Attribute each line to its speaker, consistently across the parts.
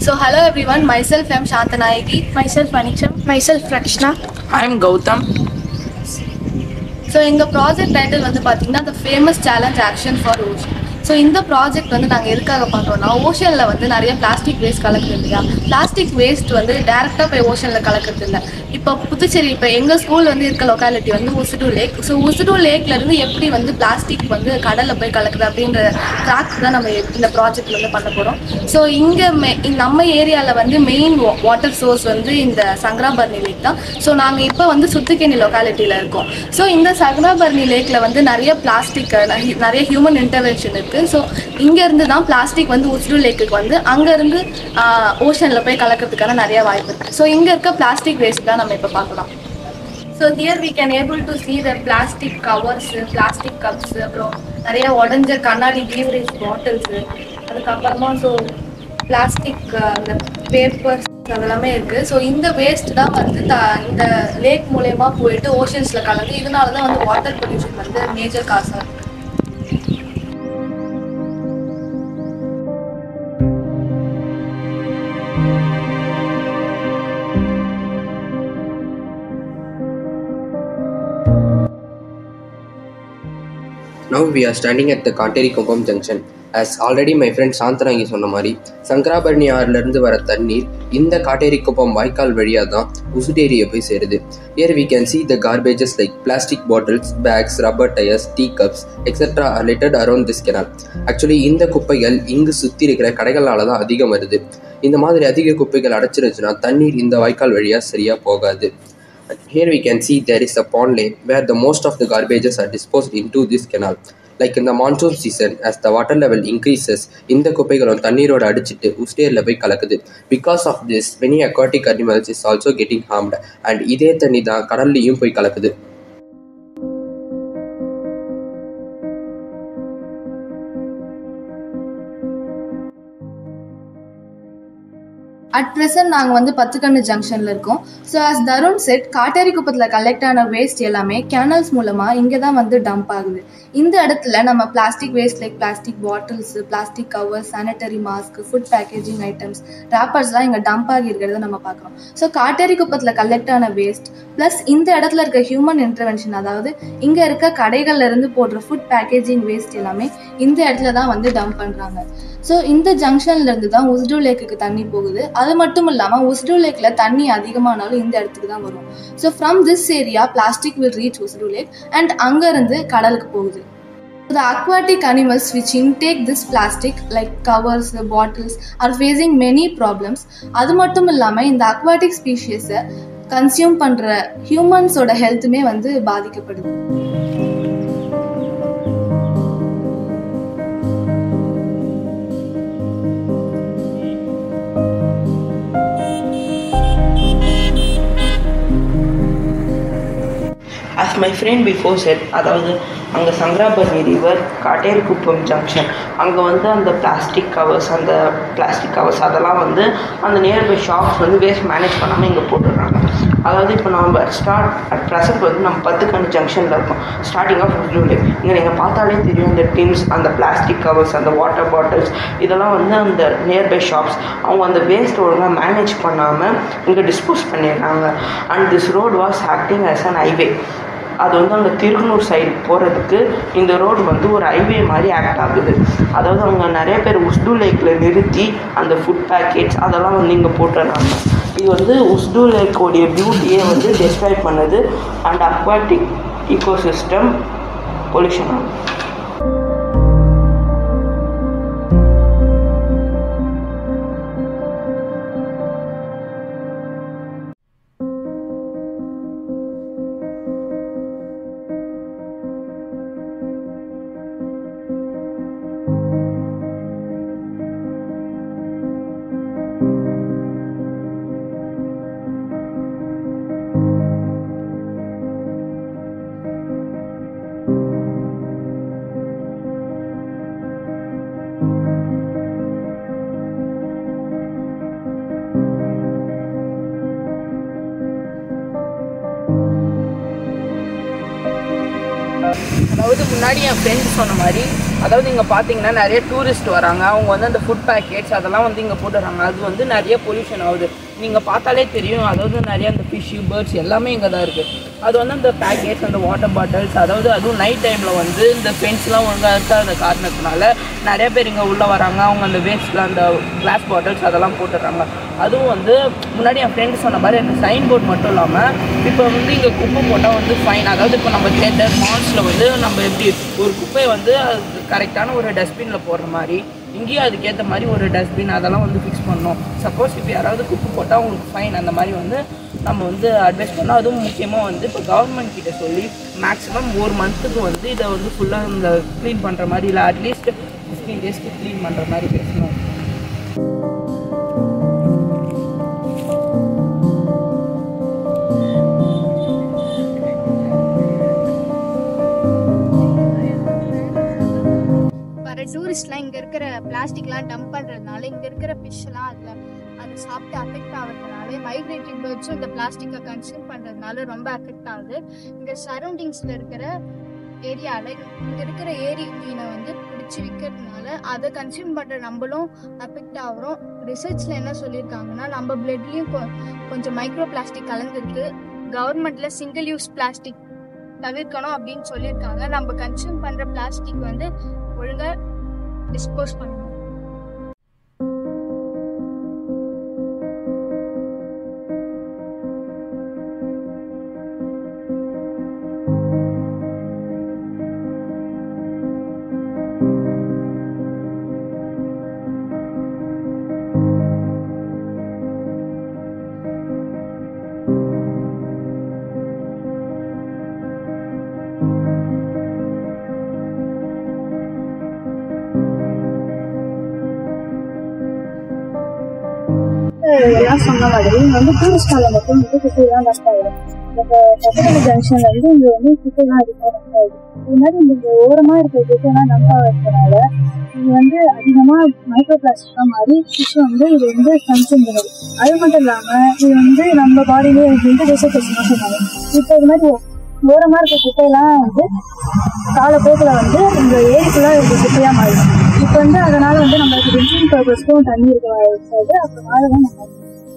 Speaker 1: So hello everyone, myself I am Shantanayaki.
Speaker 2: myself Anisha, myself Rakshna.
Speaker 3: I am Gautam.
Speaker 1: So எங்கள் project title வந்து பார்த்தீங்கன்னா the famous challenge action for ocean so இந்த project வந்து நாங்கள் எதுக்காக பண்ணுறோம்னா ஓஷனில் வந்து நிறைய பிளாஸ்டிக் வேஸ்ட் கலக்குது இல்லையா பிளாஸ்டிக் வேஸ்ட் வந்து டேரெக்டாக போய் ஓஷனில் கலக்கிறது இல்லை இப்போ புதுச்சேரி இப்போ எங்கள் ஸ்கூல் வந்து இருக்க லொக்காலிட்டி வந்து உசுடு லேக் ஸோ உசுடு லேக்லேருந்து எப்படி வந்து பிளாஸ்டிக் வந்து கடலில் போய் கலக்குது அப்படின்ற ட்ராக் தான் நம்ம இந்த ப்ராஜெக்ட் வந்து பண்ண போகிறோம் ஸோ இங்கே மெ நம்ம ஏரியாவில் வந்து மெயின் வாட்டர் சோர்ஸ் வந்து இந்த சங்கராபர்ணி லேக் தான் ஸோ நாங்கள் இப்போ வந்து சுத்துக்கேணி லொக்காலிட்டியில் இருக்கோம் ஸோ இந்த சங்கராபர்ணி லேக்கில் வந்து நிறைய பிளாஸ்டிக் நிறைய ஹியூமன் இன்டர்வென்ஷன் இருக்குது ஸோ இங்கேருந்து தான் பிளாஸ்டிக் வந்து உசுடு லேக்குக்கு வந்து அங்கேருந்து ஓஷனில் போய் கலக்கிறதுக்கான நிறைய வாய்ப்பு இருக்குது ஸோ இங்கே இருக்க பிளாஸ்டிக் வேஸ்ட் தான் நம்ம இப்போ பார்க்கலாம் so here we can able to see the plastic covers plastic cups அப்புறம் நிறைய உடஞ்ச கண்ணாடி பீவரேஜ் பாட்டில்ஸு அதுக்கப்புறமா ஸோ பிளாஸ்டிக் அந்த பேப்பர்ஸ் அதெல்லாமே இருக்குது ஸோ இந்த வேஸ்ட் தான் வந்து த இந்த லேக் மூலயமா போயிட்டு ஓஷன்ஸில் கலந்து இதனால தான் வந்து வாட்டர் பொல்யூஷன் வந்து மேஜர் காசாக இருக்குது
Speaker 4: Now we are standing at the Kanteri Kumbam junction. As already my friend Santhana இங்கே சொன்ன மாதிரி சங்கராபரணி ஆறுலேருந்து வர தண்ணீர் இந்த காட்டேரி குப்பம் வாய்க்கால் வழியாக தான் உசுடேரியை போய் சேருது Here we can see the garbages like plastic bottles, bags, rubber tires, tea cups, etc. are littered around this canal. Actually இந்த குப்பைகள் இங்கு சுற்றி இருக்கிற கடைகளால தான் அதிகம் வருது இந்த மாதிரி அதிக குப்பைகள் அடைச்சிருச்சுன்னா தண்ணீர் இந்த வாய்க்கால் வழியாக சரியாக போகாது Here we can see there is a pond lane where the most of the garbages are disposed into this canal. Like in the monsoon season, as the water level increases, இந்த குப்பைகளும் தண்ணீரோட அடிச்சிட்டு உஸ்டேரில் போய் கலக்குது because of this many aquatic animals is also getting harmed and இதே தண்ணி தான் கடல்லையும் போய் கலக்குது
Speaker 1: அட் ப்ரெசன்ட் நாங்கள் வந்து பத்துக்கண்ணு ஜங்ஷனில் இருக்கோம் ஸோ as தருண் செட் காட்டேரி குப்பத்தில் கலெக்ட் ஆன வேஸ்ட் எல்லாமே கேனல்ஸ் மூலமாக இங்கே தான் வந்து டம்ப் ஆகுது இந்த இடத்துல நம்ம plastic waste like plastic bottles plastic covers sanitary mask food packaging items ரேப்பர்ஸ்லாம் இங்கே டம்ப் ஆகி இருக்கிறத நம்ம பார்க்குறோம் ஸோ காட்டேரி குப்பத்தில் கலெக்ட் ஆன வேஸ்ட் ப்ளஸ் இந்த இடத்துல இருக்க ஹியூமன் இன்டர்வென்ஷன் அதாவது இங்கே இருக்க கடைகள்ல இருந்து போடுற ஃபுட் பேக்கேஜிங் வேஸ்ட் எல்லாமே இந்த இடத்துல தான் வந்து டம்ப் பண்ணுறாங்க ஸோ இந்த ஜங்ஷன்ல இருந்து தான் உஸ்டு லேக்குக்கு தண்ணி போகுது அது மட்டும் இல்லாமல் உஸ்டு லேக்ல தண்ணி அதிகமானாலும் இந்த இடத்துக்கு தான் வரும் so from this area plastic will reach Oussudu lake and அங்கேருந்து கடலுக்கு போகுது The aquatic animals which intake this plastic like covers, bottles are facing many problems. அது மட்டும் இல்லாமல் இந்த aquatic ஸ்பீஷியஸை கன்சியூம் பண்ணுற ஹியூமன்ஸோட ஹெல்த்துமே வந்து பாதிக்கப்படுது
Speaker 3: As my friend before said, அதாவது அங்கே சங்கராபரணி ரிவர் காட்டேரிக்குப்பம் ஜங்ஷன் அங்கே வந்து அந்த பிளாஸ்டிக் கவர்ஸ் அந்த பிளாஸ்டிக் கவர்ஸ் அதெல்லாம் வந்து அந்த நியர்பை ஷாப்ஸ் வந்து வேஸ்ட் மேனேஜ் பண்ணாமல் இங்கே போட்டுடுறாங்க அதாவது இப்போ நம்ம ஸ்டார்ட் அட் ப்ரெசென்ட் வந்து நம்ம பத்துக்கணி ஜங்ஷனில் இருக்கோம் ஸ்டார்டிங் ஆஃப் ஜூலை இங்கே நீங்கள் பார்த்தாலே தெரியும் இந்த டின்ஸ் அந்த பிளாஸ்டிக் கவர்ஸ் அந்த வாட்டர் பாட்டில்ஸ் இதெல்லாம் வந்து அந்த நியர்பை ஷாப்ஸ் அவங்க அந்த வேஸ்ட் ஒழுங்காக மேனேஜ் பண்ணாமல் இங்கே டிஸ்போஸ் பண்ணிடுறாங்க and this road was acting as an highway அது வந்து அங்கே திருக்கனூர் சைடு போகிறதுக்கு இந்த ரோடு வந்து ஒரு ஹைவே மாதிரி ஆக்ட் ஆகுது அதாவது அவங்க நிறைய பேர் உஸ்டு லேக்கில் நிறுத்தி அந்த ஃபுட் பேக்கெட்ஸ் அதெல்லாம் வந்து இங்கே போட்டுறாங்க இது வந்து உஸ்டு லேக்கோடைய பியூட்டியே வந்து டெஸ்ட்ராய் பண்ணுது அண்ட் அக்வாட்டிக் ஈகோசிஸ்டம் பொல்யூஷன் ஆகுது
Speaker 2: அதாவது முன்னாடி என் ஃப்ரெண்ட் சொன்ன மாதிரி
Speaker 3: அதாவது இங்கே பார்த்தீங்கன்னா நிறைய டூரிஸ்ட் வராங்க அவங்க வந்து அந்த ஃபுட் பேக்கெட்ஸ் அதெல்லாம் வந்து இங்கே போட்டுடுறாங்க அது வந்து நிறைய பொல்யூஷன் ஆகுது நீங்கள் பார்த்தாலே தெரியும் அதாவது நிறைய அந்த ஃபிஷ்ஷு பேர்ட்ஸ் எல்லாமே இங்கே தான் இருக்குது அது வந்து அந்த பேக்கெட்ஸ் அந்த வாட்டர் பாட்டில்ஸ் அதாவது அதுவும் நைட் டைமில் வந்து இந்த ஃபென்ஸ்லாம் ஒழுங்காக இருக்காத காரணத்தினால நிறைய பேர் இங்கே உள்ளே வராங்க அவங்க அந்த வேஸ்ட்டில் அந்த கிளாஸ் பாட்டில்ஸ் அதெல்லாம் போட்டுடுறாங்க அதுவும் வந்து முன்னாடி என் ஃப்ரெண்டு சொன்ன மாதிரி அந்த சைன் போர்ட் மட்டும் இல்லாமல் இப்போ வந்து இங்கே குப்பை போட்டால் வந்து ஃபைன் அதாவது இப்போ நம்ம தேட்டர் மால்ஸில் வந்து நம்ம எப்படி ஒரு குப்பையை வந்து அது கரெக்டான ஒரு டஸ்ட்பினில் போடுற மாதிரி இங்கேயும் அதுக்கேற்ற மாதிரி ஒரு டஸ்ட்பின் அதெல்லாம் வந்து ஃபிக்ஸ் பண்ணணும் சப்போஸ் இப்போ யாராவது குப்பை போட்டால் அவங்களுக்கு ஃபைன் அந்த மாதிரி வந்து நம்ம வந்து அட்வைஸ் பண்ணோம் அதுவும் முக்கியமாக வந்து இப்போ கவர்மெண்ட் கிட்ட சொல்லி மேக்ஸிமம் ஒரு மந்த்துக்கு வந்து இதை வந்து ஃபுல்லாக இந்த க்ளீன் பண்ணுற மாதிரி இல்லை அட்லீஸ்ட் ஃபிஃப்டீன் டேஸ்க்கு க்ளீன் பண்ணுற மாதிரி பேசணும்
Speaker 2: வர டூரிஸ்ட்லாம் இங்கே இருக்கிற பிளாஸ்டிக்லாம் டம்ப் பண்ணுறதுனால இங்கே இருக்கிற ஃபிஷ்லாம் அதில் அதை சாப்பிட்டு அஃபெக்ட் ஆகிறதுனால மைக்ரேட்டரி பேர்ட்ஸும் இந்த பிளாஸ்டிக்கை கன்சியூம் பண்ணுறதுனால ரொம்ப அஃபெக்ட் ஆகுது இங்கே சரௌண்டிங்ஸில் இருக்கிற ஏரியாவில் இங்கே இருக்கிற ஏரி மீனை வந்து பிடிச்சி விற்கிறதுனால அதை கன்சியூம் பண்ணுற நம்மளும் அஃபெக்ட் ஆகிறோம் ரிசர்ச்சில் என்ன சொல்லியிருக்காங்கன்னா நம்ம பிளட்லேயும் கொஞ்சம் மைக்ரோ பிளாஸ்டிக் கலந்துருக்கு கவர்மெண்ட்ல சிங்கிள் யூஸ் பிளாஸ்டிக் தவிர்க்கணும் அப்படின்னு சொல்லியிருக்காங்க நம்ம கன்சியூம் பண்ணுற பிளாஸ்டிக் வந்து ஒழுங்கா டிஸ்போஸ் பண்ணணும்
Speaker 5: எல்லாம் சொன்ன மாதிரி இங்க வந்து டூரிஸ்ட் ஸ்டால மட்டும் வந்து குப்பையெல்லாம் டஸ்ட் ஆயிடும் இப்போ பக்கத்துல ஜங்ஷன்ல வந்து இங்க வந்து குப்பையெல்லாம் அதிகமாக டஸ்ட் ஆயிடும் இது மாதிரி இந்த ஓரமா இருக்கிற குப்பையெல்லாம் டம்ப் ஆகிறதுனால இது வந்து அதிகமா மைக்ரோ பிளாஸ்டிக்கா மாறி ஃபிஷ் வந்து இது வந்து கன்சியூம் பண்ணுது அது மட்டும் இல்லாம இது வந்து நம்ம பாடியிலே வந்து டிசர்டேஷன் சொன்னாங்க இப்போ இது மாதிரி ஓரமா இருக்க குப்பையெல்லாம் வந்து காலப்போக்கில் வந்து இந்த ஏரிக்குள்ள இருக்க குப்பையா மாறிடும் இப்போ வந்து அதனால வந்து நம்மளுக்கு ட்ரிங்கிங் பர்பஸ்க்கும் தண்ணி இருக்க இருக்காது அதனால தான் நம்ம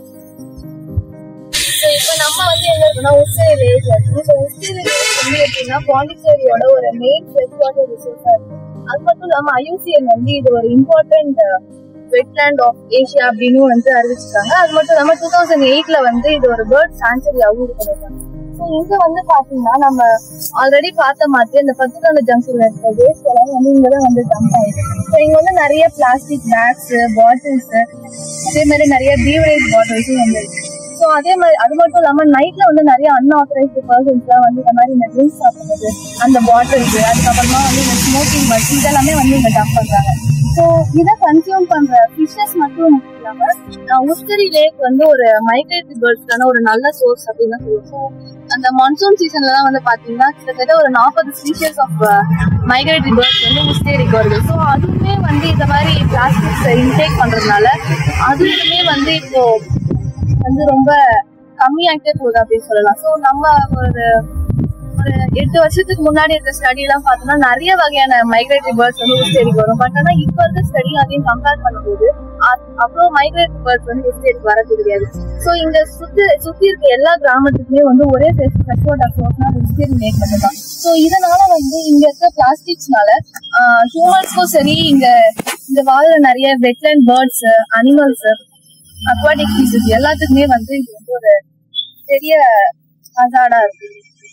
Speaker 5: இப்போ நம்ம வந்து எங்க இருக்கோம்னா உஸ்டேரி லேக்ல இருக்கோம் ஸோ உஸ்டேரி லேக் வந்து எப்படின்னா பாண்டிச்சேரியோட ஒரு மெயின் ஃப்ரெஷ் வாட்டர் ரிசோர்ஸா இருக்கு அது மட்டும் இல்லாம ஐயூசிஎன் வந்து இது ஒரு இம்பார்ட்டன்ட் வெட்லேண்ட் ஆஃப் ஏஷியா அப்படின்னு வந்து அறிவிச்சிருக்காங்க அது மட்டும் இல்லாம டூ தௌசண்ட் எயிட்ல வந்து இது ஒரு பேர்ட் சாங்சுரியாவும் இது பண்ணிருக்காங்க ஸோ இங்க வந்து பாத்தீங்கன்னா நம்ம ஆல்ரெடி பார்த்த மாதிரி அந்த பத்துக்கான ஜங்ஷன்ல இருக்க வேஸ்ட் எல்லாம் வந்து இங்க தான் வந்து டம்ப் ஆயிடுது ஸோ இங்க வந்து நிறைய பிளாஸ்டிக் பேக்ஸ் பாட்டில்ஸ் அதே மாதிரி நிறைய பீவரேஜ் பாட்டில்ஸும் வந்து இருக்கு ஸோ அதே மாதிரி அது மட்டும் இல்லாம நைட்ல வந்து நிறைய அன்ஆத்தரைஸ்டு பர்சன்ஸ்லாம் வந்து இந்த மாதிரி இந்த ட்ரிங்க்ஸ் சாப்பிடுறது அந்த பாட்டில்ஸ் அதுக்கப்புறமா வந்து இந்த ஸ்மோக்கிங் பட்ஸ் இதெல்லாமே வந்து இங்க டம்ப் பண்றாங்க ஸோ இதை கன்சியூம் பண்ற ஃபிஷஸ் மட்டும் இல்லாம உஸ்தரி லேக் வந்து ஒரு மைக்ரேட்டரி பேர்ட்ஸ்க்கான ஒரு நல்ல சோர்ஸ் அப்படின்னு சொல்லுவோம் ஸோ அந்த மான்சூன் சீசன்ல தான் வந்து பாத்தீங்கன்னா கிட்டத்தட்ட ஒரு நாற்பது ஸ்பீஷியஸ் ஆஃப் மைக்ரேட்டரி பேர்ட்ஸ் வந்து உஸ்தேரிக்கு வருது ஸோ அதுவுமே வந்து இந்த மாதிரி பிளாஸ்டிக்ஸ் இன்டேக் பண்றதுனால அதுவுமே வந்து இப்போ வந்து ரொம்ப கம்மியாகிட்டே போகுது அப்படின்னு சொல்லலாம் ஸோ நம்ம ஒரு ஒரு எட்டு வருஷத்துக்கு முன்னாடி இருக்க ஸ்டடி எல்லாம் பார்த்தோம்னா நிறைய வகையான மைக்ரேட்டரி பேர்ட்ஸ் வந்து உஸ்தேரிக்கு வரும் பட் ஆனா இப்ப இருக்க ஸ்டடி அதையும் கம்பேர் பண்ணும்போது அ- அவ்வளவு மைக்ரேட்டரி பேர்ட்ஸ் வந்து உஸ்தேரிக்கு வரது கிடையாது ஸோ இங்க சுத்தி சுத்தி இருக்க எல்லா கிராமத்துக்குமே வந்து ஒரே ஃப்ரெஷ் வாட்டர் சோர்ஸ்னா உஸ்தேரி மேக் மட்டும்தான் ஸோ இதனால வந்து இங்க இருக்க பிளாஸ்டிக்ஸ்னால ஹியூமன்ஸ்க்கும் சரி இங்க இங்க வாழ்ற நிறைய wetland birds animals aquatic species எல்லாத்துக்குமே வந்து இது வந்து ஒரு பெரிய ஹசார்டா இருக்கு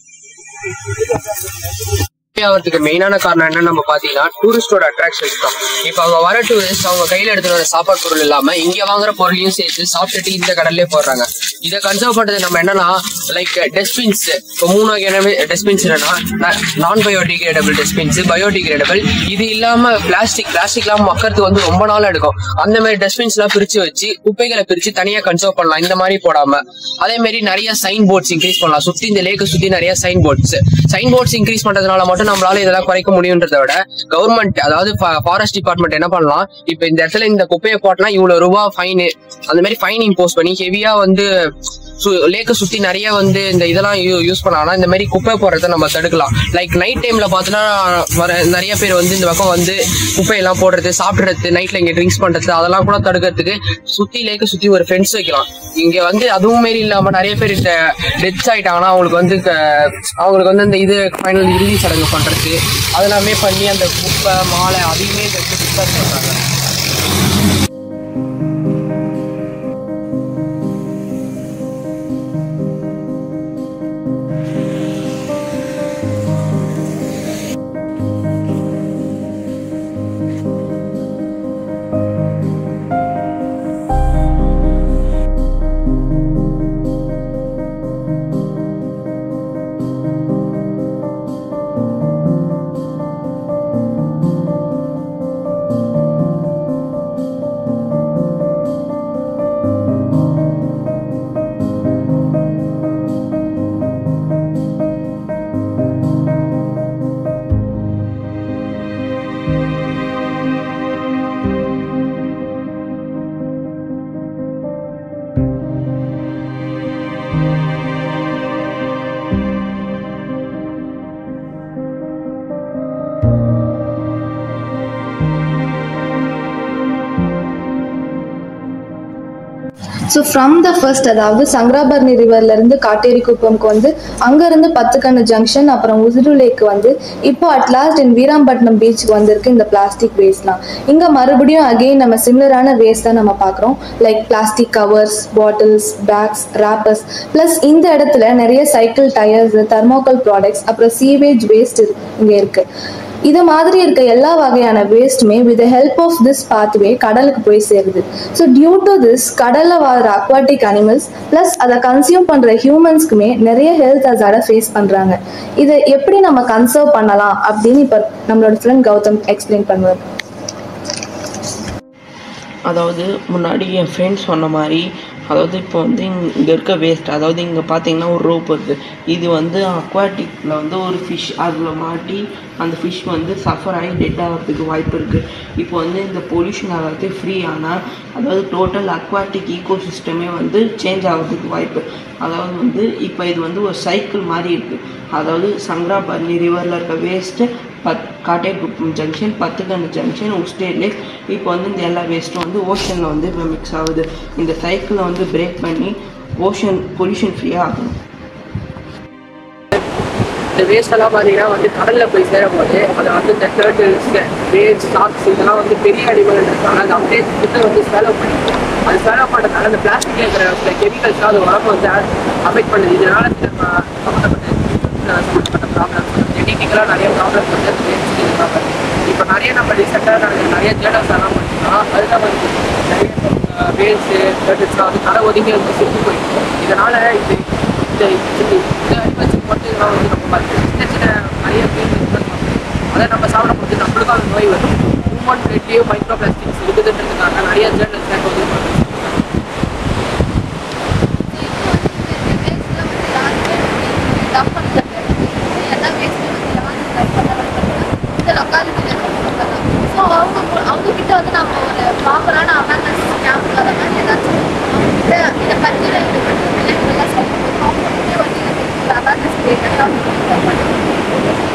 Speaker 4: ஆகிறதுக்கு மெயினான காரணம் என்னன்னு நம்ம பாத்தீங்கன்னா டூரிஸ்டோட அட்ராக்ஷன்ஸ் தான் இப்போ அவங்க வர டூரிஸ்ட் அவங்க கையில எடுத்துட்டு வர சாப்பாடு பொருள் இல்லாம இங்க வாங்குற பொருளையும் சேர்த்து சாப்பிட்டுட்டு இந்த கடல்லே போடுறாங்க இதை கன்சர்வ் பண்றது நம்ம என்னன்னா லைக் டஸ்ட்பின்ஸ் இப்போ மூணு வகையான டஸ்ட்பின்ஸ் என்னன்னா நான் பயோடிகிரேடபிள் டஸ்ட்பின்ஸ் பயோடிகிரேடபிள் இது இல்லாம பிளாஸ்டிக் பிளாஸ்டிக் இல்லாம மக்கறதுக்கு வந்து ரொம்ப நாள் எடுக்கும் அந்த மாதிரி டஸ்ட்பின்ஸ் எல்லாம் பிரிச்சு வச்சு குப்பைகளை பிரிச்சு தனியா கன்சர்வ் பண்ணலாம் இந்த மாதிரி போடாம அதே மாதிரி நிறைய சைன் போர்ட்ஸ் இன்க்ரீஸ் பண்ணலாம் சுத்தி இந்த லேக்கை சுத்தி நிறைய sign boards sign boards increase பண்றதுனால மட்டும் நம்மளால இதெல்லாம் குறைக்க முடியுன்றதை விட கவர்மெண்ட் அதாவது ஃபாரஸ்ட் டிபார்ட்மெண்ட் என்ன பண்ணலாம் இப்போ இந்த இடத்துல இந்த குப்பையை போட்டனா இவ்வளவு ரூபா ஃபைன் அந்த மாதிரி ஃபைன் இம்போஸ் பண்ணி ஹெவியா வந்து சு லேக்கை சுற்றி நிறைய வந்து இந்த இதெல்லாம் யூஸ் பண்ணாங்கன்னா இந்த மாதிரி குப்பை போடுறத நம்ம தடுக்கலாம் லைக் நைட் டைமில் பார்த்தோன்னா வர நிறைய பேர் வந்து இந்த பக்கம் வந்து குப்பையெல்லாம் போடுறது சாப்பிட்றது நைட்டில் இங்கே ட்ரிங்க்ஸ் பண்ணுறது அதெல்லாம் கூட தடுக்கிறதுக்கு சுற்றி லேக்கை சுற்றி ஒரு ஃபென்ஸ் வைக்கலாம் இங்கே வந்து அதுவும் மாரி இல்லாமல் நிறைய பேர் இந்த டெத்ஸ் ஆயிட்டாங்கன்னா அவங்களுக்கு வந்து க- அவங்களுக்கு வந்து இந்த இது ஃபைனல் இறுதி சடங்கு பண்ணுறது அதெல்லாமே பண்ணி அந்த குப்பை மாலை அதையுமே இந்த டிஸ்கஸ் பண்ணுறாங்க
Speaker 1: ஸோ ஃப்ரம் த ஃபர்ஸ்ட் அதாவது சங்கராபரணி ரிவர்ல இருந்து காட்டேரி குப்பம்க்கு வந்து அங்கேருந்து பத்துக்கண்ணு ஜங்ஷன் அப்புறம் உசுரு லேக் வந்து இப்போ அட் லாஸ்ட் இன் வீராம்பட்டினம் பீச்சுக்கு வந்திருக்கு இந்த பிளாஸ்டிக் வேஸ்ட்லாம் இங்கே மறுபடியும் அகெயின் நம்ம சிமிலரான வேஸ்ட் தான் நம்ம பார்க்குறோம் like plastic covers bottles bags wrappers plus இந்த இடத்துல நிறைய சைக்கிள் டயர்ஸ் தெர்மோக்கல் ப்ராடக்ட்ஸ் அப்புறம் சீவேஜ் வேஸ்ட் இங்கே இருக்குது இது மாதிரி இருக்க எல்லா வகையான வேஸ்ட்டுமே with help of this pathway கடலுக்கு போய் சேருது ஸோ டியூ டு திஸ் கடலில் வாழ்கிற அக்வாட்டிக் அனிமல்ஸ் ப்ளஸ் அதை கன்சியூம் பண்ணுற ஹியூமன்ஸ்க்குமே நிறைய ஹெல்த் அசாட ஃபேஸ் பண்ணுறாங்க இதை எப்படி நம்ம கன்சர்வ் பண்ணலாம் அப்படின்னு இப்போ நம்மளோட ஃப்ரெண்ட் கௌதம் எக்ஸ்பிளைன் பண்ணுவார்
Speaker 3: அதாவது முன்னாடி என் ஃப்ரெண்ட் சொன்ன மாதிரி அதாவது இப்போ வந்து இங்கே இருக்க வேஸ்ட் அதாவது இங்கே பார்த்தீங்கன்னா ஒரு ரோப் இருக்குது இது வந்து அக்வாட்டிக்கில் வந்து ஒரு ஃபிஷ் அதில் மாட்டி அந்த ஃபிஷ் வந்து சஃபர் ஆகி டெட் ஆகிறதுக்கு வாய்ப்பு இருக்குது இப்போ வந்து இந்த பொல்யூஷன் ஆகிறது ஃப்ரீ ஆனால் அதாவது டோட்டல் அக்வாட்டிக் ஈகோ சிஸ்டமே வந்து சேஞ்ச் ஆகிறதுக்கு வாய்ப்பு அதாவது வந்து இப்போ இது வந்து ஒரு சைக்கிள் மாதிரி இருக்குது அதாவது சங்கராபரணி ரிவரில் இருக்க waste but Kattekuppam junction Pathukannu junction Oussudu lake இப்போ வந்து இந்த எல்லா வேஸ்ட்டும் வந்து ஓஷனில் வந்து இப்போ மிக்ஸ் ஆகுது இந்த சைக்கிளை வந்து பிரேக் பண்ணி ஓஷன் பொல்யூஷன் ஃப்ரீயாக ஆகணும்
Speaker 4: இந்த வேஸ்ட் எல்லாம் பார்த்தீங்கன்னா வந்து கடலில் போய் சேரும்போது அதை வந்து இந்த டேர்ட்டில்ஸ் வேஸ்ட் ஷார்க்ஸ் இதெல்லாம் வந்து பெரிய அனிமல் இருக்காங்க அது அப்படியே கிட்ட வந்து சேலோ பண்ணி அது சேலோ பண்ணுறதுனால அந்த பிளாஸ்டிக் இருக்கிற சில கெமிக்கல்ஸ் அது உடம்பு வந்து அஃபெக்ட் பண்ணுது இதனால நம்ம சம்மந்தப்பட்ட சம்மந்தப்பட்ட ப்ராப்ளம்ஸ் ஜெனட்டிக்கலாக நிறைய ப்ராப்ளம்ஸ் வந்து அந்த waste இருக்காங்க இப்போ நிறைய நம்ம ரீசெண்டாக நாங்கள் நிறைய ஜேர்னல்ஸ் எல்லாம் பண்ணிக்கலாம் அதில் வந்து நிறைய வேஸ்ட்டு டேர்ட்டில்ஸ்லாம் வந்து கடை ஒதுங்கி வந்து சுற்றி போயிடும் இதனால இது இந்த இந்த இந்த அனிமல்ஸ் மட்டும் இதெல்லாம் வந்து நம்ம பார்த்து சின்ன சின்ன நிறைய பேர் அதை நம்ம சாப்பிடும்போது நம்மளுக்கும் அந்த நோய் வரும் ஹியூமன் பிளட்லேயும் மைக்ரோ பிளாஸ்டிக்ஸ் இருக்குதுன்றதுக்காக நிறைய ஜேர்னல்ஸ் வந்து
Speaker 1: அவங்க கிட்ட வந்து நம்ம ஒரு ப்ராப்பரான அவேர்னஸ் கேம்ப் அந்த மாதிரி ஏதாச்சும் இதை இதை பற்றி பிள்ளைங்களெல்லாம் சொல்லி அவங்க வந்து அவேர்னஸ் கிரியேட் பண்ணி